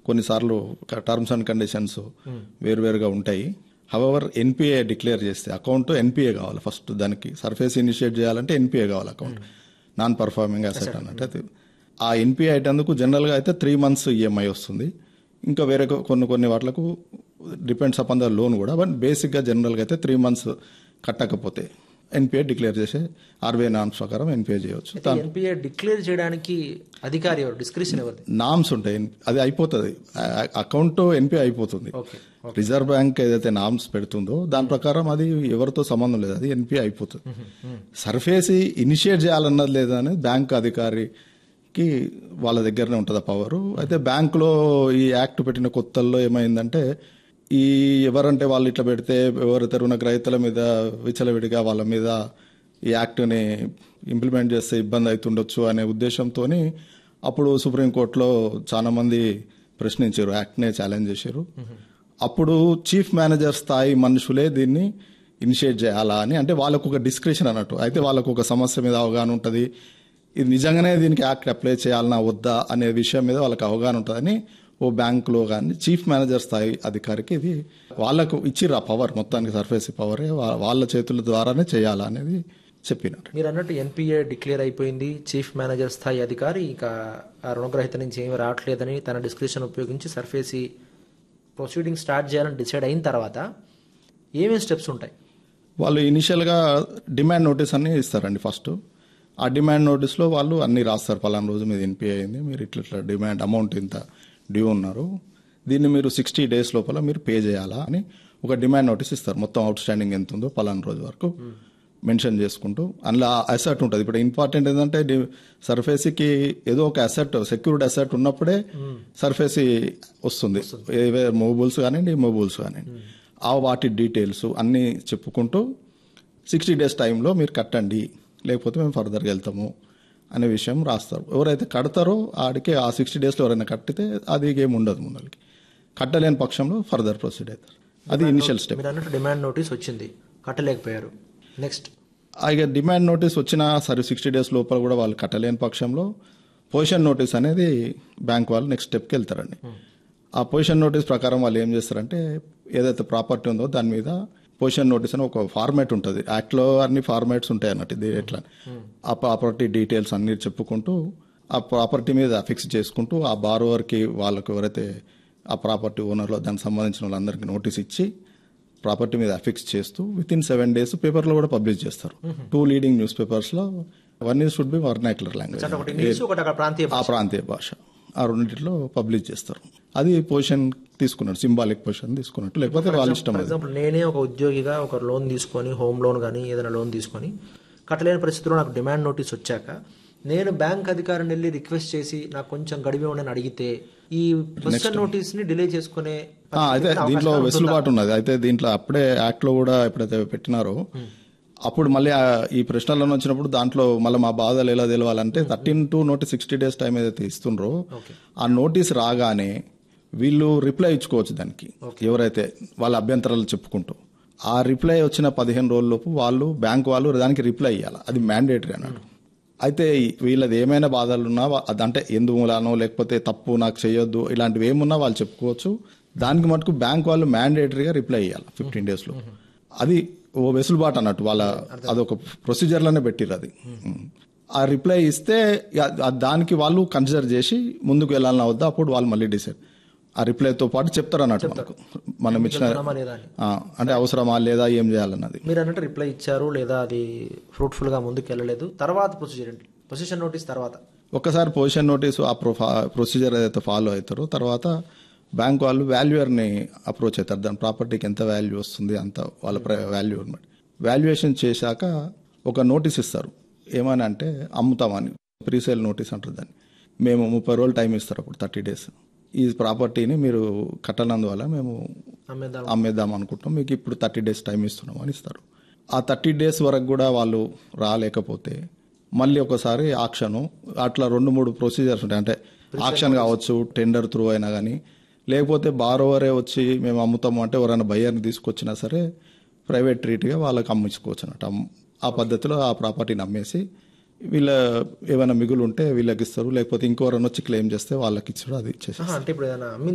కొన్నిసార్లు terms and conditions వేరువేరుగా ఉంటాయి హవెవర్ ఎన్పిఏ డిక్లేర్ చేస్తే అకౌంట్ ఎన్పిఏ కావాలి ఫస్ట్ దానికి సర్ఫేస్ ఇనిషియేట్ చేయాలంటే ఎన్పిఏ కావాలి అకౌంట్ నాన్ పర్ఫార్మింగ్ అసెట్ అన్నట్టు అయితే ఆ ఎన్పిఏ అయినందుకు జనరల్గా అయితే త్రీ మంత్స్ ఈఎంఐ వస్తుంది ఇంకా వేరే కొ- కొన్ని కొన్ని వాటిలకు డిపెండ్స్ అపాన్ ద లోన్ కూడా బట్ బేసిక్గా జనరల్గా అయితే త్రీ మంత్స్ కట్టకపోతే ఎన్పిఏ డిక్లేర్ చేసే ఆర్బీఐ నామ్స్ ప్రకారం ఎన్పిఏ చేయవచ్చు ఎన్పిఏ డిక్లేర్ చేయడానికి అధికారి ఎవరు డిస్క్రిప్షన్ ఎవరిది నామ్స్ ఉంటాయి అది అయిపోతుంది అకౌంట్ ఎన్పిఐ అయిపోతుంది ఓకే రిజర్వ్ బ్యాంక్ ఏదైతే నామ్స్ పెడుతుందో దాని ప్రకారం అది ఎవరితో సంబంధం లేదు అది ఎన్పిఐ అయిపోతుంది సర్ఫేస్ ఇనిషియేట్ చేయాలన్నది లేదా అనేది బ్యాంక్ అధికారికి వాళ్ళ దగ్గరనే ఉంటుంది ఆ పవర్ అయితే బ్యాంకులో ఈ యాక్ట్ పెట్టిన కొత్తల్లో ఏమైందంటే ఈ ఎవరంటే వాళ్ళు ఇట్లా పెడితే ఎవరైతే రుణగ్రహీతల మీద విచలవిడిగా వాళ్ళ మీద ఈ యాక్ట్ని ఇంప్లిమెంట్ చేస్తే ఇబ్బంది అవుతుండొచ్చు అనే ఉద్దేశంతోని అప్పుడు సుప్రీంకోర్టులో చాలా మంది ప్రశ్నించారు యాక్ట్నే ఛాలెంజ్ చేశారు అప్పుడు చీఫ్ మేనేజర్ స్థాయి మనుషులే దీన్ని ఇనిషియేట్ చేయాలా అని అంటే వాళ్ళకు ఒక డిస్క్రిప్షన్ అన్నట్టు అయితే వాళ్ళకు ఒక సమస్య మీద అవగాహన ఉంటుంది ఇది నిజంగానే దీనికి యాక్ట్ అప్లై చేయాలన్నా వద్దా అనే విషయం మీద వాళ్ళకి అవగాహన ఉంటుందని ఓ బ్యాంకులో కానీ చీఫ్ మేనేజర్ స్థాయి అధికారికి ఇది వాళ్ళకు ఇచ్చిర్రు ఆ పవర్ మొత్తానికి సర్ఫేస్ పవరే వా- వాళ్ళ చేతుల ద్వారానే చేయాలా అనేది చెప్పినారు మీరు అన్నట్టు ఎన్పిఏ డిక్లేర్ అయిపోయింది చీఫ్ మేనేజర్ స్థాయి అధికారి ఇంకా ఆ రుణగ్రహీత నుంచి ఏమీ రావట్లేదని తన డిస్క్రిప్షన్ ఉపయోగించి సర్ఫేసి ప్రొసీడింగ్ స్టార్ట్ చేయాలని డిసైడ్ అయిన తర్వాత ఏమేమి స్టెప్స్ ఉంటాయి వాళ్ళు ఇనిషియల్గా డిమాండ్ నోటీస్ అన్ని ఇస్తారండి ఫస్ట్ ఆ డిమాండ్ నోటీస్లో వాళ్ళు అన్ని రాస్తారు పలానా రోజు మీద ఎన్పిఐ అయింది మీరు ఇట్లా ఇట్లా డిమాండ్ అమౌంట్ ఇంత డ్యూ ఉన్నారు దీన్ని మీరు సిక్స్టీ డేస్ లోపల మీరు పే చేయాలా అని ఒక డిమాండ్ నోటీస్ ఇస్తారు మొత్తం అవుట్ స్టాండింగ్ ఎంత ఉందో పలానా రోజు వరకు మెన్షన్ చేసుకుంటూ అందులో అసెట్ ఉంటుంది ఇప్పుడు ఇంపార్టెంట్ ఏంటంటే డి- సర్ఫేసీకి ఏదో ఒక అసెట్ సెక్యూర్డ్ అసెట్ ఉన్నప్పుడే సర్ఫేసీ వస్తుంది ఏవే మూవబుల్స్ కానివ్వండి మూవబుల్స్ కానివ్వండి ఆ వాటి డీటెయిల్స్ అన్నీ చెప్పుకుంటూ సిక్స్టీ డేస్ టైంలో మీరు కట్టండి లేకపోతే మేము ఫర్దర్గా వెళ్తాము అనే విషయం రాస్తారు ఎవరైతే కడతారో ఆడికి ఆ సిక్స్టీ డేస్లో ఎవరైనా కట్టితే అది ఏం ఉండదు ముందరికి కట్టలేని పక్షంలో ఫర్దర్ ప్రొసీడ్ అవుతారు అది ఇనిషియల్ స్టెప్ మీరు అన్నట్టు డిమాండ్ నోటీస్ వచ్చింది కట్టలేకపోయారు నెక్స్ట్ ఇక డిమాండ్ నోటీస్ వచ్చినా సరే సిక్స్టీ డేస్ లోపల కూడా వాళ్ళు కట్టలేని పక్షంలో పొజిషన్ నోటీస్ అనేది బ్యాంక్ వాళ్ళు నెక్స్ట్ స్టెప్కి వెళ్తారండి ఆ పొజిషన్ నోటీస్ ప్రకారం వాళ్ళు ఏం చేస్తారంటే ఏదైతే ప్రాపర్టీ ఉందో దాని మీద పొజిషన్ నోటీస్ అని ఒక ఫార్మాట్ ఉంటుంది యాక్ట్లో అన్ని ఫార్మాట్స్ ఉంటాయి అన్నట్టు ఇది ఎట్లా ఆ ప్రాపర్టీ డీటెయిల్స్ అన్ని చెప్పుకుంటూ ఆ ప్రాపర్టీ మీద ఫిక్స్ చేసుకుంటూ ఆ బారోవర్కి వాళ్ళకు ఎవరైతే ఆ ప్రాపర్టీ ఓనర్లో దానికి సంబంధించిన వాళ్ళందరికీ నోటీస్ ఇచ్చి ప్రాపర్టీ మీద అఫిక్స్ చేస్తూ విత్ ఇన్ సెవెన్ డేస్ పేపర్లో కూడా పబ్లిష్ చేస్తారు టూ లీడింగ్ న్యూస్ పేపర్స్లో one is should be vernacular ఒకటి లాంగ్వేజ్ ఇంగ్లీష్ ఒకటి అక్కడ ప్రాంతీయ ఆ ప్రాంతీయ భాష ఆ రెండింటిలో పబ్లిష్ చేస్తారు అది పొజిషన్ తీసుకున్నట్టు సింబాలిక్ పొజిషన్ తీసుకున్నట్టు లేకపోతే వాళ్ళ ఇష్టం ఫర్ అది ఎగ్జాంపుల్ నేనే ఒక ఉద్యోగిగా ఒక లోన్ తీసుకొని హోమ్ లోన్ కానీ ఏదైనా లోన్ తీసుకొని కట్టలేని పరిస్థితిలో నాకు డిమాండ్ నోటీస్ వచ్చాక నేను బ్యాంక్ అధికారిని వెళ్ళి రిక్వెస్ట్ చేసి నాకు కొంచెం గడివే ఉండని అడిగితే ఈ పొజిషన్ నోటీస్ ని డిలే చేసుకునే ఆ, అయితే దీంట్లో వెసులుబాటు ఉన్నది అయితే దీంట్లో అప్పుడే యాక్ట్ లో కూడా ఎప్పుడైతే పెట్టినారో అప్పుడు మళ్ళీ ఆ ఈ ప్రశ్నలను వచ్చినప్పుడు దాంట్లో మళ్ళీ మా బాధలు ఎలా తెలవాలంటే thirteen two notice sixty days time ఏదైతే ఇస్తుండ్రో ఆ నోటీస్ రాగానే వీళ్ళు రిప్లై ఇచ్చుకోవచ్చు దానికి ఎవరైతే వాళ్ళ అభ్యంతరాలు చెప్పుకుంటూ ఆ రిప్లై వచ్చిన పదిహేను రోజులలోపు వాళ్ళు బ్యాంక్ వాళ్ళు దానికి రిప్లై ఇవ్వాలి అది మ్యాండేటరీ అన్నాడు అయితే వీళ్ళది ఏమైనా బాధలు ఉన్నా వా- అదంటే ఎందు మూలానో లేకపోతే తప్పు నాకు చేయొద్దు ఇలాంటివి ఏమున్నా వాళ్ళు చెప్పుకోవచ్చు దానికి మటుకు బ్యాంక్ వాళ్ళు మ్యాండేటరీగా రిప్లై ఇవ్వాలి ఫిఫ్టీన్ డేస్లో అది ఓ వెసులుబాటు అన్నట్టు వాళ్ళ అదొక ప్రొసీజర్లోనే పెట్టిర్రు అది ఆ రిప్లై ఇస్తే ఇక ఆ దానికి వాళ్ళు కన్సిడర్ చేసి ముందుకు వెళ్ళాలన్నా వద్దా అప్పుడు వాళ్ళు మళ్ళీ డిసైడ్ ఆ రిప్లైతో పాటు చెప్తారు అన్నట్టు మనకు మనం ఇచ్చిన అవసరమా లేదా అని ఆ, అంటే అవసరమా లేదా ఏం చేయాలన్నది మీరు అన్నట్టు రిప్లై ఇచ్చారు లేదా అది ఫ్రూట్ఫుల్ గా ముందుకు వెళ్ళలేదు తర్వాత ప్రొసీజర్ ఏంటి పొజిషన్ నోటీస్ తర్వాత ఒక్కసారి పొజిషన్ నోటీసు ఆ ప్రొఫా ప్రొసీజర్ ఏదైతే ఫాలో అవుతారో తర్వాత బ్యాంక్ వాళ్ళు వాల్యూయర్ని అప్రోచ్ అవుతారు దాని ప్రాపర్టీకి ఎంత వాల్యూ వస్తుంది అంత వాళ్ళ వాల్యూ అనమాట వాల్యుయేషన్ చేశాక ఒక నోటీస్ ఇస్తారు ఏమని అంటే అమ్ముతామని ప్రీసేల్ నోటీస్ అంటారు దాన్ని మేము ముప్పై రోజులు టైం ఇస్తారు అప్పుడు థర్టీ డేస్ ఈ ప్రాపర్టీని మీరు కట్టనందువల్ల మేము అమ్మేద్దాం అమ్మేద్దాం అనుకుంటాం మీకు ఇప్పుడు థర్టీ డేస్ టైం ఇస్తున్నాం అని ఇస్తారు ఆ థర్టీ డేస్ వరకు కూడా వాళ్ళు రాలేకపోతే మళ్ళీ ఒకసారి ఆక్షను అట్లా రెండు మూడు ప్రొసీజర్స్ ఉంటాయి అంటే ఆక్షన్ కావచ్చు టెండర్ త్రూ అయినా కానీ లేకపోతే బారోవరే వచ్చి మేము అమ్ముతాము అంటే ఎవరైనా బయ్యర్ని తీసుకొచ్చినా సరే ప్రైవేట్ ట్రీట్గా వాళ్ళకి అమ్మించుకోవచ్చు అన్నట్టు అమ్- ఆ పద్ధతిలో ఆ ప్రాపర్టీని అమ్మేసి వీళ్ళ ఏమైనా మిగులు ఉంటే వీళ్ళకి ఇస్తారు లేకపోతే ఇంకెవరైనా వచ్చి క్లెయిమ్ చేస్తే వాళ్ళకి ఇచ్చారు అది ఇచ్చేసి ఆహా, అంటే ఇప్పుడు ఏదైనా అమ్మిన